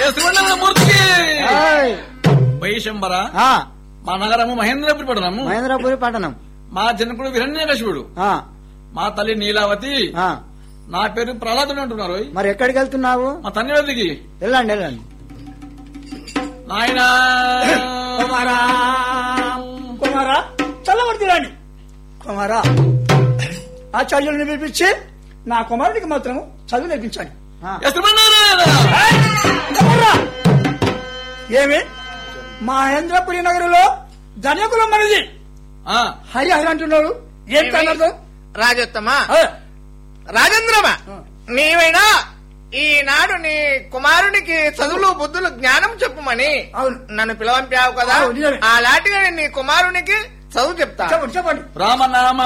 శ్రీమన్నారాయణ మూర్తికి ఏయ్. వైశంబర ఆ, మా నగరము మహేంద్రపురి పట్టణము మహేంద్రపురి పట్టణం మా జనకుడు హిరణ్యకశివుడు ఆ, మా తల్లి నీలావతి ఆ. నా పేరు ప్రహ్లాదుడు అంటున్నారు ఓయ్. మరి ఎక్కడికి వెళ్తున్నావు మా తండ్రి వద్దకి వెళ్ళండి వెళ్ళండి నాయనా కుమారా కుమారా చల్లబడుతురాని కుమారా ఆచార్యులను పిలిపించి నా కుమారుడికి మాత్రం చదువు నేర్పించాలి ఆ, ఏ శ్రీమన్నారాయణ కుమారా ఏమి మహేంద్రపురి నగరంలో ధనికులం మనది ఆ, హరి హరి అంటున్నాడు ఏం కాదు రాజోత్తమా రాజేంద్రమా నీవైనా ఈనాడు నీ కుమారునికి చదువులు బుద్ధులు జ్ఞానం చెప్పుమని అవును. నన్ను పిలవంపావు కదా అవును, నిజమే. అలాంటిగా నీ కుమారునికి చదువు చెప్తా చెప్పండి చెప్పండి రామనామ